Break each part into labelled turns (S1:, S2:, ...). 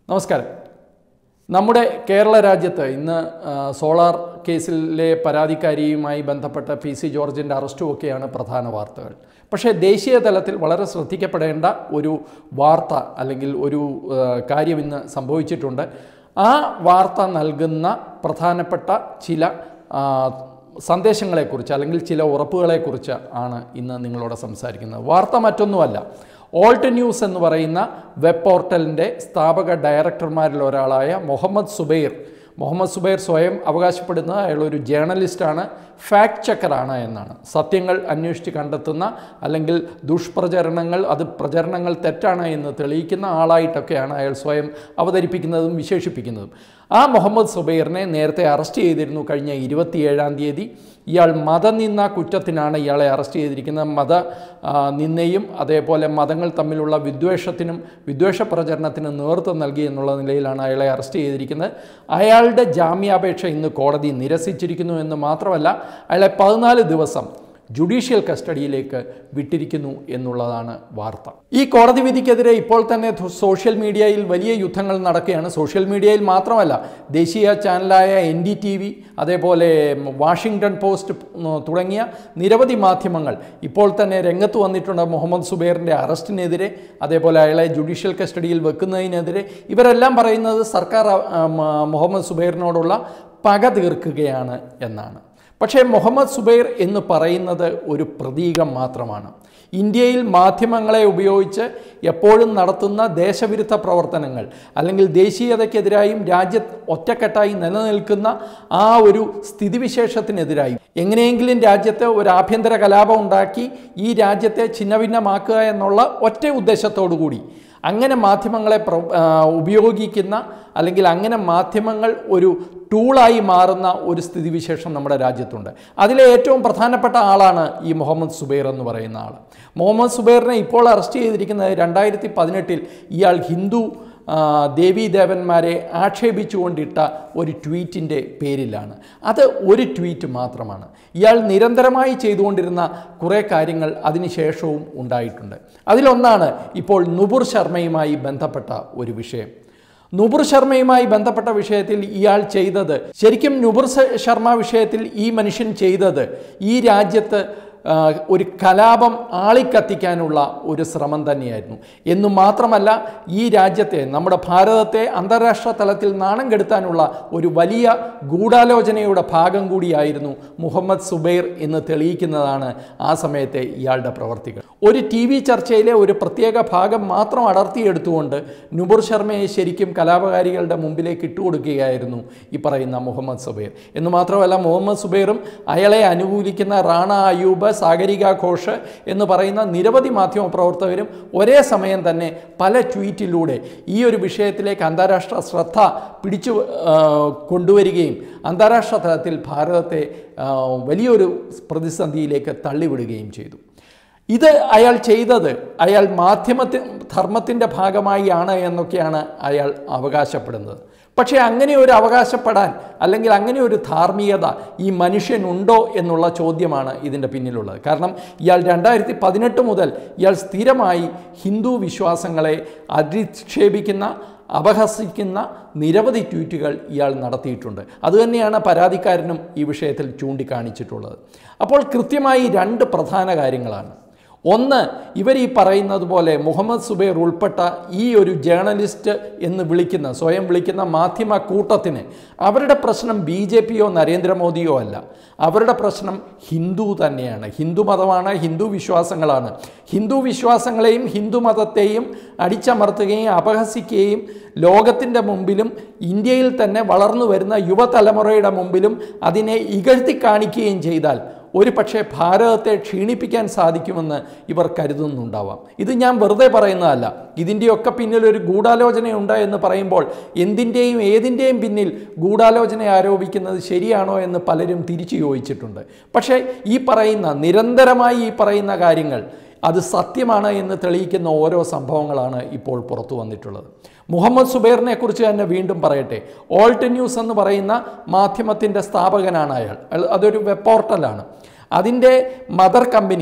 S1: നമസ്കാരം നമ്മുടെ കേരള രാജ്യത്ത് ഇന്ന് ആ, സോളാർ കേസിലെ പരാതിക്കാരിയുമായി ബന്ധപ്പെട്ട പി സി ജോർജിൻ്റെ അറസ്റ്റും ഒക്കെയാണ് പ്രധാന വാർത്തകൾ പക്ഷേ ദേശീയ തലത്തിൽ വളരെ ശ്രദ്ധിക്കപ്പെടേണ്ട ഒരു വാർത്ത അല്ലെങ്കിൽ ഒരു ആ, കാര്യം ഇന്ന് സംഭവിച്ചിട്ടുണ്ട് ആ വാർത്ത നൽകുന്ന പ്രധാനപ്പെട്ട ചില ആ, സന്ദേശങ്ങളെക്കുറിച്ച് അല്ലെങ്കിൽ ചില ഉറപ്പുകളെക്കുറിച്ച് ആണ് ഇന്ന് നിങ്ങളോട് സംസാരിക്കുന്നത് വാർത്ത മറ്റൊന്നുമല്ല ഓൾട്ട് ന്യൂസ് എന്ന് പറയുന്ന വെബ് പോർട്ടലിൻ്റെ സ്ഥാപക ഡയറക്ടർമാരിൽ ഒരാളായ മുഹമ്മദ് സുബൈർ മുഹമ്മദ് സുബൈർ സ്വയം അവകാശപ്പെടുന്നത് അയാൾ ഒരു ജേർണലിസ്റ്റാണ് ഫാക്ട് ചെക്കറാണ് എന്നാണ് സത്യങ്ങൾ അന്വേഷിച്ച് കണ്ടെത്തുന്ന അല്ലെങ്കിൽ ദുഷ്പ്രചരണങ്ങൾ അത് പ്രചരണങ്ങൾ തെറ്റാണ് എന്ന് തെളിയിക്കുന്ന ആളായിട്ടൊക്കെയാണ് അയാൾ സ്വയം അവതരിപ്പിക്കുന്നതും വിശേഷിപ്പിക്കുന്നതും ആ മുഹമ്മദ് സുബൈറിനെ നേരത്തെ അറസ്റ്റ് ചെയ്തിരുന്നു കഴിഞ്ഞ ഇരുപത്തിയേഴാം തീയതി ഇയാൾ മതനിന്ന കുറ്റത്തിനാണ് ഇയാളെ അറസ്റ്റ് ചെയ്തിരിക്കുന്നത് മത ആ, നിന്ദയും അതേപോലെ മതങ്ങൾ തമ്മിലുള്ള വിദ്വേഷത്തിനും വിദ്വേഷ പ്രചരണത്തിനും നേതൃത്വം നൽകി എന്നുള്ള നിലയിലാണ് അയാളെ അറസ്റ്റ് ചെയ്തിരിക്കുന്നത് അയാളുടെ ജാമ്യാപേക്ഷ ഇന്ന് കോടതി നിരസിച്ചിരിക്കുന്നു എന്ന് മാത്രമല്ല അയാളെ പതിനാല് ദിവസം ജുഡീഷ്യൽ കസ്റ്റഡിയിലേക്ക് വിട്ടിരിക്കുന്നു എന്നുള്ളതാണ് വാർത്ത ഈ കോടതി വിധിക്കെതിരെ ഇപ്പോൾ തന്നെ ധു- സോഷ്യൽ മീഡിയയിൽ വലിയ യുദ്ധങ്ങൾ നടക്കുകയാണ് സോഷ്യൽ മീഡിയയിൽ മാത്രമല്ല ദേശീയ ചാനലായ എൻ ഡി ടി വി അതേപോലെ വാഷിങ്ടൺ പോസ്റ്റ് ഉം, തുടങ്ങിയ നിരവധി മാധ്യമങ്ങൾ ഇപ്പോൾ തന്നെ രംഗത്ത് വന്നിട്ടുണ്ട് മുഹമ്മദ് സുബൈറിൻ്റെ അറസ്റ്റിനെതിരെ അതേപോലെ അയാളെ ജുഡീഷ്യൽ കസ്റ്റഡിയിൽ വെക്കുന്നതിനെതിരെ ഇവരെല്ലാം പറയുന്നത് സർക്കാർ ആ, മ- മുഹമ്മദ് സുബൈറിനോടുള്ള പക തീർക്കുകയാണ് എന്നാണ് പക്ഷേ മുഹമ്മദ് സുബൈർ എന്ന് പറയുന്നത് ഒരു പ്രതീകം മാത്രമാണ് ഇന്ത്യയിൽ മാധ്യമങ്ങളെ ഉപയോഗിച്ച് എപ്പോഴും നടത്തുന്ന ദേശവിരുദ്ധ പ്രവർത്തനങ്ങൾ അല്ലെങ്കിൽ ദേശീയതയ്ക്കെതിരായും രാജ്യത്ത് ഒറ്റക്കെട്ടായി നിലനിൽക്കുന്ന ആ ഒരു സ്ഥിതിവിശേഷത്തിനെതിരായും എങ്ങനെയെങ്കിലും രാജ്യത്ത് ഒരു ആഭ്യന്തര കലാപം ഉണ്ടാക്കി ഈ രാജ്യത്തെ ഛിന്നഭിന്നമാക്കുക എന്നുള്ള ഒറ്റ ഉദ്ദേശത്തോടു കൂടി അങ്ങനെ മാധ്യമങ്ങളെ പ്ര ആ, ഉപയോഗിക്കുന്ന അല്ലെങ്കിൽ അങ്ങനെ മാധ്യമങ്ങൾ ഒരു ടൂളായി മാറുന്ന ഒരു സ്ഥിതിവിശേഷം നമ്മുടെ രാജ്യത്തുണ്ട് അതിലെ ഏറ്റവും പ്രധാനപ്പെട്ട ആളാണ് ഈ മുഹമ്മദ് സുബൈർ എന്ന് പറയുന്ന ആൾ മുഹമ്മദ് സുബൈറിനെ ഇപ്പോൾ അറസ്റ്റ് ചെയ്തിരിക്കുന്നത് രണ്ടായിരത്തി പതിനെട്ടിൽ ഇയാൾ ഹിന്ദു ആ, ദേവീദേവന്മാരെ ആക്ഷേപിച്ചുകൊണ്ടിട്ട ഒരു ട്വീറ്റിൻ്റെ പേരിലാണ് അത് ഒരു ട്വീറ്റ് മാത്രമാണ് ഇയാൾ നിരന്തരമായി ചെയ്തുകൊണ്ടിരുന്ന കുറേ കാര്യങ്ങൾ അതിനുശേഷവും ഉണ്ടായിട്ടുണ്ട് അതിലൊന്നാണ് ഇപ്പോൾ നുപുർ ശർമ്മയുമായി ബന്ധപ്പെട്ട ഒരു വിഷയം നുപുർ ശർമ്മയുമായി ബന്ധപ്പെട്ട വിഷയത്തിൽ ഇയാൾ ചെയ്തത് ശരിക്കും നുപുർ സ- ശർമ്മ വിഷയത്തിൽ ഈ മനുഷ്യൻ ചെയ്തത് ഈ രാജ്യത്ത് ആ, ഒരു കലാപം ആളിക്കത്തിക്കാനുള്ള ഒരു ശ്രമം തന്നെയായിരുന്നു എന്നു മാത്രമല്ല ഈ രാജ്യത്തെ നമ്മുടെ ഭാരതത്തെ അന്താരാഷ്ട്ര തലത്തിൽ നാണം കെടുത്താനുള്ള ഒരു വലിയ ഗൂഢാലോചനയുടെ ഭാഗം കൂടിയായിരുന്നു മുഹമ്മദ് സുബൈർ എന്ന് തെളിയിക്കുന്നതാണ് ആ സമയത്തെ ഇയാളുടെ പ്രവർത്തികൾ ഒരു ടി വി ചർച്ചയിലെ ഒരു പ്രത്യേക ഭാഗം മാത്രം അടർത്തിയെടുത്തുകൊണ്ട് നുബുർ ശർമ്മയെ ശരിക്കും കലാപകാരികളുടെ മുമ്പിലേക്ക് ഇട്ടുകൊടുക്കുകയായിരുന്നു ഈ പറയുന്ന മുഹമ്മദ് സുബൈർ എന്ന് മാത്രമല്ല മുഹമ്മദ് സുബൈറും അയാളെ അനുകൂലിക്കുന്ന റാണ അയൂബ് സാഗരിക ഘോഷ് എന്ന് പറയുന്ന നിരവധി മാധ്യമ പ്രവർത്തകരും ഒരേ സമയം തന്നെ പല ട്വീറ്റിലൂടെ ഈ ഒരു വിഷയത്തിലേക്ക് അന്താരാഷ്ട്ര ശ്രദ്ധ പിടിച്ചു ആ, കൊണ്ടുവരികയും അന്താരാഷ്ട്ര തലത്തിൽ ഭാരതത്തെ ആ, വലിയൊരു പ്രതിസന്ധിയിലേക്ക് തള്ളിവിടുകയും ചെയ്തു ഇത് അയാൾ ചെയ്തത് അയാൾ മാധ്യമത്തി ധർമ്മത്തിൻ്റെ ഭാഗമായി ആണ് എന്നൊക്കെയാണ് അയാൾ അവകാശപ്പെടുന്നത് പക്ഷേ അങ്ങനെ ഒരു അവകാശപ്പെടാൻ അല്ലെങ്കിൽ അങ്ങനെ ഒരു ധാർമ്മികത ഈ മനുഷ്യനുണ്ടോ എന്നുള്ള ചോദ്യമാണ് ഇതിൻ്റെ പിന്നിലുള്ളത് കാരണം ഇയാൾ രണ്ടായിരത്തി പതിനെട്ട് മുതൽ ഇയാൾ സ്ഥിരമായി ഹിന്ദു വിശ്വാസങ്ങളെ അധിക്ഷേപിക്കുന്ന അപഹസിക്കുന്ന നിരവധി ട്വീറ്റുകൾ ഇയാൾ നടത്തിയിട്ടുണ്ട് അതുതന്നെയാണ് പരാതിക്കാരനും ഈ വിഷയത്തിൽ ചൂണ്ടിക്കാണിച്ചിട്ടുള്ളത് അപ്പോൾ കൃത്യമായി രണ്ട് പ്രധാന കാര്യങ്ങളാണ് ഒന്ന് ഇവർ ഈ പറയുന്നത് പോലെ മുഹമ്മദ് സുബൈർ ഉൾപ്പെട്ട ഈ ഒരു ജേർണലിസ്റ്റ് എന്ന് വിളിക്കുന്ന സ്വയം വിളിക്കുന്ന മാധ്യമ കൂട്ടത്തിന് അവരുടെ പ്രശ്നം ബി ജെ പിയോ നരേന്ദ്രമോദിയോ അല്ല അവരുടെ പ്രശ്നം ഹിന്ദു തന്നെയാണ് ഹിന്ദു മതമാണ് ഹിന്ദു വിശ്വാസങ്ങളാണ് ഹിന്ദു വിശ്വാസങ്ങളെയും ഹിന്ദു മതത്തെയും അടിച്ചമർത്തുകയും അപഹസിക്കുകയും ലോകത്തിൻ്റെ മുമ്പിലും ഇന്ത്യയിൽ തന്നെ വളർന്നു വരുന്ന യുവതലമുറയുടെ മുമ്പിലും അതിനെ ഇകഴ്ത്തി കാണിക്കുകയും ചെയ്താൽ ഒരു പക്ഷേ ഭാരതത്തെ ക്ഷീണിപ്പിക്കാൻ സാധിക്കുമെന്ന് ഇവർ കരുതുന്നുണ്ടാവാം ഇത് ഞാൻ വെറുതെ പറയുന്നതല്ല ഇതിൻ്റെയൊക്കെ പിന്നിൽ ഒരു ഗൂഢാലോചനയുണ്ട് എന്ന് പറയുമ്പോൾ എന്തിൻ്റെയും ഏതിൻ്റെയും പിന്നിൽ ഗൂഢാലോചന ആരോപിക്കുന്നത് ശരിയാണോ എന്ന് പലരും തിരിച്ചു ചോദിച്ചിട്ടുണ്ട് പക്ഷേ ഈ പറയുന്ന നിരന്തരമായി ഈ പറയുന്ന കാര്യങ്ങൾ അത് സത്യമാണ് എന്ന് തെളിയിക്കുന്ന ഓരോ സംഭവങ്ങളാണ് ഇപ്പോൾ പുറത്തു വന്നിട്ടുള്ളത് മുഹമ്മദ് സുബൈറിനെ കുറിച്ച് തന്നെ വീണ്ടും പറയട്ടെ ഓൾട്ട് ന്യൂസ് എന്ന് പറയുന്ന മാധ്യമത്തിൻ്റെ സ്ഥാപകനാണ് അയാൾ അയാൾ- അതൊരു വെബ് പോർട്ടലാണ് അതിൻ്റെ മദർ കമ്പനി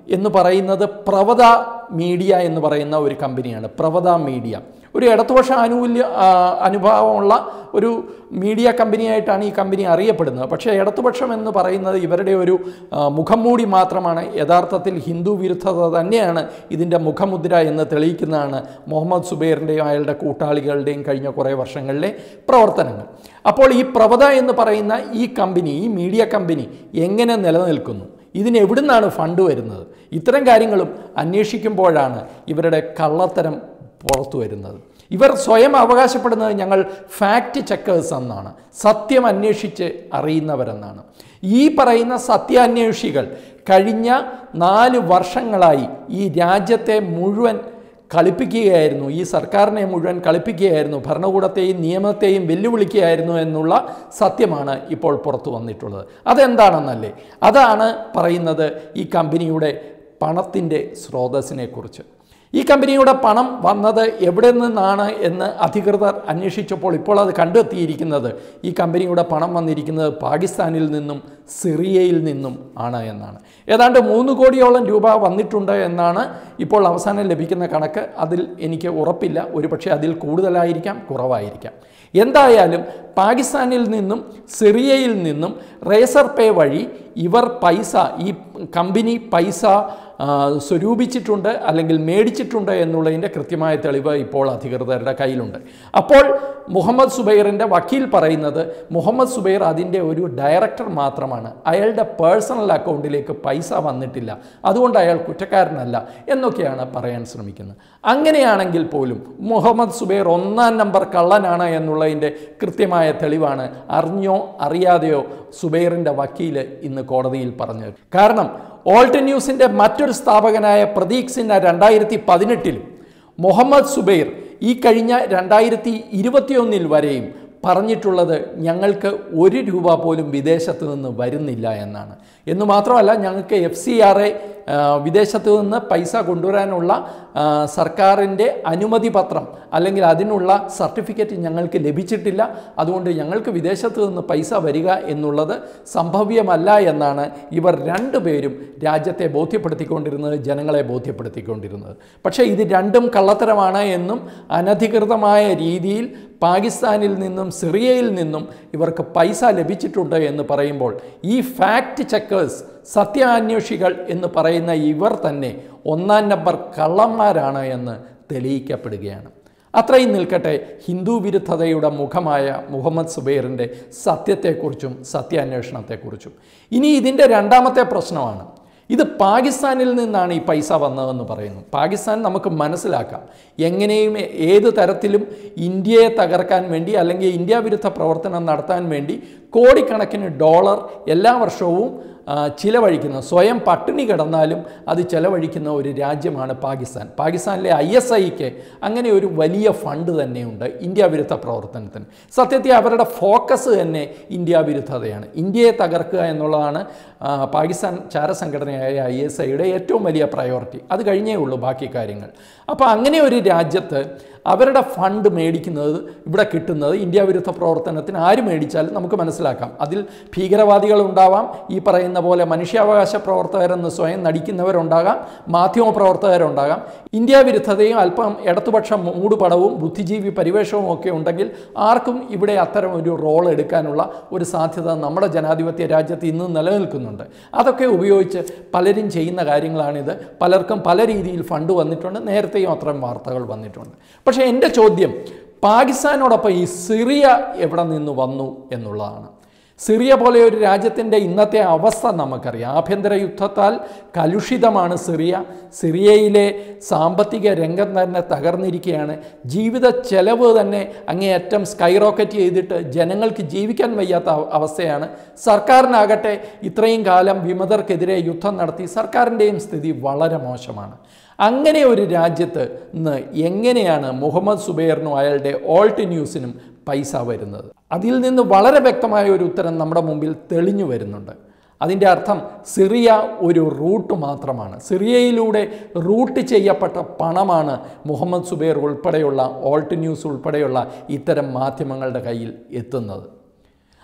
S1: എന്ന് പറയുന്നത് പ്രവത മീഡിയ എന്ന് പറയുന്ന ഒരു കമ്പനിയാണ് പ്രവത മീഡിയ ഒരു ഇടതുപക്ഷ ആനുകൂല്യ ആ, അനുഭാവമുള്ള ഒരു മീഡിയ കമ്പനിയായിട്ടാണ് ഈ കമ്പനി അറിയപ്പെടുന്നത് പക്ഷേ ഇടതുപക്ഷം എന്ന് പറയുന്നത് ഇവരുടെ ഒരു ആ, മുഖംമൂടി മാത്രമാണ് യഥാർത്ഥത്തിൽ ഹിന്ദു വിരുദ്ധത തന്നെയാണ് ഇതിൻ്റെ മുഖമുദ്ര എന്ന് തെളിയിക്കുന്നതാണ് മുഹമ്മദ് സുബൈറിൻ്റെയും അയാളുടെ കൂട്ടാളികളുടെയും കഴിഞ്ഞ കുറേ വർഷങ്ങളിലെ പ്രവർത്തനങ്ങൾ അപ്പോൾ ഈ പ്രവത എന്ന് പറയുന്ന ഈ കമ്പനി ഈ മീഡിയ കമ്പനി എങ്ങനെ നിലനിൽക്കുന്നു ഇതിന് എവിടുന്നാണ് ഫണ്ട് വരുന്നത് ഇത്തരം കാര്യങ്ങളും അന്വേഷിക്കുമ്പോഴാണ് ഇവരുടെ കള്ളത്തരം പുറത്തു വരുന്നത് ഇവർ സ്വയം അവകാശപ്പെടുന്നത് ഞങ്ങൾ ഫാക്റ്റ് ചെക്കേഴ്സ് എന്നാണ് സത്യം അന്വേഷിച്ച് അറിയുന്നവരെന്നാണ് ഈ പറയുന്ന സത്യാന്വേഷികൾ കഴിഞ്ഞ നാല് വർഷങ്ങളായി ഈ രാജ്യത്തെ മുഴുവൻ കളിപ്പിക്കുകയായിരുന്നു ഈ സർക്കാരിനെ മുഴുവൻ കളിപ്പിക്കുകയായിരുന്നു ഭരണകൂടത്തെയും നിയമത്തെയും വെല്ലുവിളിക്കുകയായിരുന്നു എന്നുള്ള സത്യമാണ് ഇപ്പോൾ പുറത്തു വന്നിട്ടുള്ളത് അതെന്താണെന്നല്ലേ അതാണ് പറയുന്നത് ഈ കമ്പനിയുടെ പണത്തിൻ്റെ സ്രോതസ്സിനെക്കുറിച്ച് ഈ കമ്പനിയുടെ പണം വന്നത് എവിടെ നിന്നാണ് എന്ന് അധികൃതർ അന്വേഷിച്ചപ്പോൾ ഇപ്പോൾ അത് കണ്ടെത്തിയിരിക്കുന്നത് ഈ കമ്പനിയുടെ പണം വന്നിരിക്കുന്നത് പാകിസ്ഥാനിൽ നിന്നും സിറിയയിൽ നിന്നും ആണ് എന്നാണ് ഏതാണ്ട് മൂന്ന് കോടിയോളം രൂപ വന്നിട്ടുണ്ട് എന്നാണ് ഇപ്പോൾ അവസാനം ലഭിക്കുന്ന കണക്ക് അതിൽ എനിക്ക് ഉറപ്പില്ല ഒരുപക്ഷെ അതിൽ കൂടുതലായിരിക്കാം കുറവായിരിക്കാം എന്തായാലും പാകിസ്ഥാനിൽ നിന്നും സിറിയയിൽ നിന്നും റേസർ പേ വഴി ഇവർ പൈസ ഈ കമ്പനി പൈസ ആ, സ്വരൂപിച്ചിട്ടുണ്ട് അല്ലെങ്കിൽ മേടിച്ചിട്ടുണ്ട് എന്നുള്ളതിൻ്റെ കൃത്യമായ തെളിവ് ഇപ്പോൾ അധികൃതരുടെ കയ്യിലുണ്ട് അപ്പോൾ മുഹമ്മദ് സുബൈറിൻ്റെ വക്കീൽ പറയുന്നത് മുഹമ്മദ് സുബൈർ അതിൻ്റെ ഒരു ഡയറക്ടർ മാത്രമാണ് അയാളുടെ പേഴ്സണൽ അക്കൗണ്ടിലേക്ക് പൈസ വന്നിട്ടില്ല അതുകൊണ്ട് അയാൾ കുറ്റക്കാരനല്ല എന്നൊക്കെയാണ് പറയാൻ ശ്രമിക്കുന്നത് അങ്ങനെയാണെങ്കിൽ പോലും മുഹമ്മദ് സുബൈർ ഒന്നാം നമ്പർ കള്ളനാണ് എന്നുള്ളതിൻ്റെ കൃത്യമായ തെളിവാണ് അറിഞ്ഞോ അറിയാതെയോ സുബൈറിൻ്റെ വക്കീൽ ഇന്ന് കോടതിയിൽ പറഞ്ഞത് കാരണം ഓൾട്ട് ന്യൂസിൻ്റെ മറ്റൊരു സ്ഥാപകനായ പ്രതീക് സിൻഹ രണ്ടായിരത്തി പതിനെട്ടിലും മുഹമ്മദ് സുബൈർ ഈ കഴിഞ്ഞ രണ്ടായിരത്തി ഇരുപത്തിയൊന്നിൽ വരെയും പറഞ്ഞിട്ടുള്ളത് ഞങ്ങൾക്ക് ഒരു രൂപ പോലും വിദേശത്ത് നിന്ന് വരുന്നില്ല എന്നാണ് എന്ന് മാത്രമല്ല ഞങ്ങൾക്ക് എഫ് സി ആർ എ വിദേശത്ത് നിന്ന് പൈസ കൊണ്ടുവരാനുള്ള ആ, സർക്കാരിൻ്റെ അനുമതി പത്രം അല്ലെങ്കിൽ അതിനുള്ള സർട്ടിഫിക്കറ്റ് ഞങ്ങൾക്ക് ലഭിച്ചിട്ടില്ല അതുകൊണ്ട് ഞങ്ങൾക്ക് വിദേശത്ത് നിന്ന് പൈസ വരിക എന്നുള്ളത് സംഭവ്യമല്ല എന്നാണ് ഇവർ രണ്ടുപേരും രാജ്യത്തെ ബോധ്യപ്പെടുത്തിക്കൊണ്ടിരുന്നത് ജനങ്ങളെ ബോധ്യപ്പെടുത്തിക്കൊണ്ടിരുന്നത് പക്ഷേ ഇത് രണ്ടും കള്ളത്തരമാണ് എന്നും അനധികൃതമായ രീതിയിൽ പാകിസ്ഥാനിൽ നിന്നും സിറിയയിൽ നിന്നും ഇവർക്ക് പൈസ ലഭിച്ചിട്ടുണ്ട് എന്ന് പറയുമ്പോൾ ഈ ഫാക്റ്റ് ചെക്കേഴ്സ് സത്യാന്വേഷികൾ എന്ന് പറയുന്ന ഇവർ തന്നെ ഒന്നാം നമ്പർ കള്ളന്മാരാണ് എന്ന് തെളിയിക്കപ്പെടുകയാണ് അത്രയും നിൽക്കട്ടെ ഹിന്ദു വിരുദ്ധതയുടെ മുഖമായ മുഹമ്മദ് സുബൈറിൻ്റെ സത്യത്തെക്കുറിച്ചും സത്യാന്വേഷണത്തെക്കുറിച്ചും ഇനി ഇതിൻ്റെ രണ്ടാമത്തെ പ്രശ്നമാണ് ഇത് പാകിസ്ഥാനിൽ നിന്നാണ് ഈ പൈസ വന്നതെന്ന് പറയുന്നു പാകിസ്ഥാൻ നമുക്ക് മനസ്സിലാക്കാം എങ്ങനെയും ഏത് തരത്തിലും ഇന്ത്യയെ തകർക്കാൻ വേണ്ടി അല്ലെങ്കിൽ ഇന്ത്യ വിരുദ്ധ പ്രവർത്തനം നടത്താൻ വേണ്ടി കോടിക്കണക്കിന് ഡോളർ എല്ലാ വർഷവും ആ, ചിലവഴിക്കുന്ന സ്വയം പട്ടിണി കിടന്നാലും അത് ചിലവഴിക്കുന്ന ഒരു രാജ്യമാണ് പാകിസ്ഥാൻ പാകിസ്ഥാനിലെ ഐ എസ് ഐക്ക് അങ്ങനെ ഒരു വലിയ ഫണ്ട് തന്നെയുണ്ട് ഇന്ത്യ വിരുദ്ധ പ്രവർത്തനത്തിന് സത്യത്തിൽ അവരുടെ ഫോക്കസ് തന്നെ ഇന്ത്യ വിരുദ്ധതയാണ് ഇന്ത്യയെ തകർക്കുക എന്നുള്ളതാണ് ആ, പാകിസ്ഥാൻ ചാരസംഘടനയായ ഐ എസ് ഐയുടെ ഏറ്റവും വലിയ പ്രയോറിറ്റി അത് കഴിഞ്ഞേ ഉള്ളൂ ബാക്കി കാര്യങ്ങൾ അപ്പോൾ അങ്ങനെ ഒരു രാജ്യത്ത് അവരുടെ ഫണ്ട് മേടിക്കുന്നത് ഇവിടെ കിട്ടുന്നത് ഇന്ത്യ വിരുദ്ധ പ്രവർത്തനത്തിന് ആര് മേടിച്ചാലും നമുക്ക് മനസ്സിലാക്കാം അതിൽ ഭീകരവാദികളുണ്ടാവാം ഈ പറയുന്ന പോലെ മനുഷ്യാവകാശ പ്രവർത്തകരെന്ന് സ്വയം നടിക്കുന്നവരുണ്ടാകാം മാധ്യമ പ്രവർത്തകരുണ്ടാകാം ഇന്ത്യ വിരുദ്ധതയും അല്പം ഇടതുപക്ഷ മൂടുപടവും ബുദ്ധിജീവി പരിവേഷവും ഒക്കെ ഉണ്ടെങ്കിൽ ആർക്കും ഇവിടെ അത്തരം ഒരു റോൾ എടുക്കാനുള്ള ഒരു സാധ്യത നമ്മുടെ ജനാധിപത്യ രാജ്യത്ത് ഇന്ന് നിലനിൽക്കുന്നുണ്ട് അതൊക്കെ ഉപയോഗിച്ച് പലരും ചെയ്യുന്ന കാര്യങ്ങളാണിത് പലർക്കും പല രീതിയിൽ ഫണ്ട് വന്നിട്ടുണ്ട് നേരത്തെയും അത്തരം വാർത്തകൾ വന്നിട്ടുണ്ട് പക്ഷേ എൻ്റെ ചോദ്യം പാകിസ്ഥാനോടൊപ്പം ഈ സിറിയ എവിടെ നിന്ന് വന്നു എന്നുള്ളതാണ് സിറിയ പോലെ ഒരു രാജ്യത്തിൻ്റെ ഇന്നത്തെ അവസ്ഥ നമുക്കറിയാം ആഭ്യന്തര യുദ്ധത്താൽ കലുഷിതമാണ് സിറിയ സിറിയയിലെ സാമ്പത്തിക രംഗം തന്നെ തകർന്നിരിക്കുകയാണ് ജീവിത ചെലവ് തന്നെ അങ്ങേയറ്റം സ്കൈ റോക്കറ്റ് ചെയ്തിട്ട് ജനങ്ങൾക്ക് ജീവിക്കാൻ വയ്യാത്ത അവ- അവസ്ഥയാണ് സർക്കാരിനാകട്ടെ ഇത്രയും കാലം വിമതർക്കെതിരെ യുദ്ധം നടത്തി സർക്കാരിൻ്റെയും സ്ഥിതി വളരെ മോശമാണ് അങ്ങനെ ഒരു രാജ്യത്ത് ഇന്ന് എങ്ങനെയാണ് മുഹമ്മദ് സുബൈറിനും അയാളുടെ ഓൾട്ട് ന്യൂസിനും പൈസ വരുന്നത് അതിൽ നിന്ന് വളരെ വ്യക്തമായ ഒരു ഉത്തരം നമ്മുടെ മുമ്പിൽ തെളിഞ്ഞു വരുന്നുണ്ട് അതിൻ്റെ അർത്ഥം സിറിയ ഒരു റൂട്ട് മാത്രമാണ് സിറിയയിലൂടെ റൂട്ട് ചെയ്യപ്പെട്ട പണമാണ് മുഹമ്മദ് സുബൈർ ഉൾപ്പെടെയുള്ള ഓൾട്ട് ന്യൂസ് ഉൾപ്പെടെയുള്ള ഇത്തരം മാധ്യമങ്ങളുടെ കയ്യിൽ എത്തുന്നത്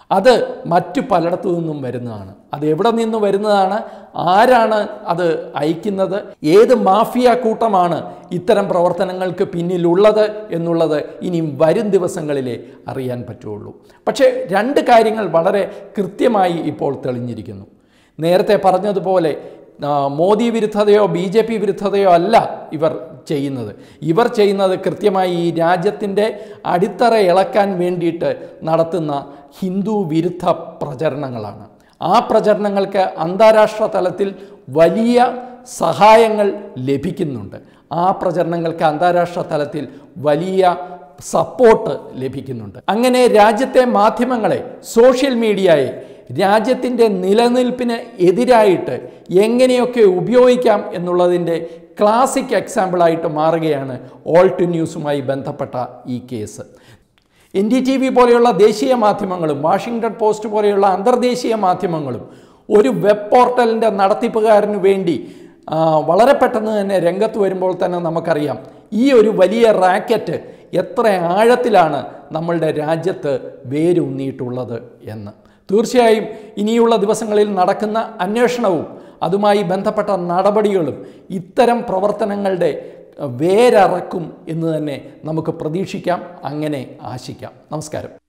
S1: അത് മറ്റു പലയിടത്തു നിന്നും വരുന്നതാണ് അത് എവിടെ നിന്ന് വരുന്നതാണ് ആരാണ് അത് അയക്കുന്നത് ഏത് മാഫിയ കൂട്ടമാണ് ഇത്തരം പ്രവർത്തനങ്ങൾക്ക് പിന്നിലുള്ളത് എന്നുള്ളത് ഇനിയും വരും ദിവസങ്ങളിലേ അറിയാൻ പറ്റുള്ളൂ പക്ഷേ രണ്ട് കാര്യങ്ങൾ വളരെ കൃത്യമായി ഇപ്പോൾ തെളിഞ്ഞിരിക്കുന്നു നേരത്തെ പറഞ്ഞതുപോലെ ആ, മോദി വിരുദ്ധതയോ ബി ജെ പി വിരുദ്ധതയോ അല്ല ഇവർ ചെയ്യുന്നത് ഇവർ ചെയ്യുന്നത് കൃത്യമായി ഈ രാജ്യത്തിൻ്റെ അടിത്തറ ഇളക്കാൻ വേണ്ടിയിട്ട് നടത്തുന്ന ഹിന്ദു വിരുദ്ധ പ്രചരണങ്ങളാണ് ആ പ്രചരണങ്ങൾക്ക് അന്താരാഷ്ട്ര തലത്തിൽ വലിയ സഹായങ്ങൾ ലഭിക്കുന്നുണ്ട് ആ പ്രചരണങ്ങൾക്ക് അന്താരാഷ്ട്ര തലത്തിൽ വലിയ സപ്പോർട്ട് ലഭിക്കുന്നുണ്ട് അങ്ങനെ രാജ്യത്തെ മാധ്യമങ്ങളെ സോഷ്യൽ മീഡിയയെ രാജ്യത്തിൻ്റെ നിലനിൽപ്പിന് എതിരായിട്ട് എങ്ങനെയൊക്കെ ഉപയോഗിക്കാം എന്നുള്ളതിൻ്റെ ക്ലാസിക് എക്സാമ്പിളായിട്ട് മാറുകയാണ് ഓൾട്ട് ന്യൂസുമായി ബന്ധപ്പെട്ട ഈ case N D T V പോലെയുള്ള ദേശീയ മാധ്യമങ്ങളും വാഷിങ്ടൺ പോസ്റ്റ് പോലെയുള്ള അന്തർദേശീയ മാധ്യമങ്ങളും ഒരു വെബ് പോർട്ടലിൻ്റെ നടത്തിപ്പുകാരന് വേണ്ടി ആ, വളരെ പെട്ടെന്ന് തന്നെ രംഗത്ത് വരുമ്പോൾ തന്നെ നമുക്കറിയാം ഈ ഒരു വലിയ റാക്കറ്റ് എത്ര ആഴത്തിലാണ് നമ്മളുടെ രാജ്യത്ത് വേരൂന്നിയിട്ടുള്ളത് എന്ന് തീർച്ചയായും ഇനിയുള്ള ദിവസങ്ങളിൽ നടക്കുന്ന അന്വേഷണവും അതുമായി ബന്ധപ്പെട്ട നടപടികളും ഇത്തരം പ്രവർത്തനങ്ങളുടെ വേരറക്കും എന്ന് തന്നെ നമുക്ക് പ്രതീക്ഷിക്കാം അങ്ങനെ ആശിക്കാം നമസ്കാരം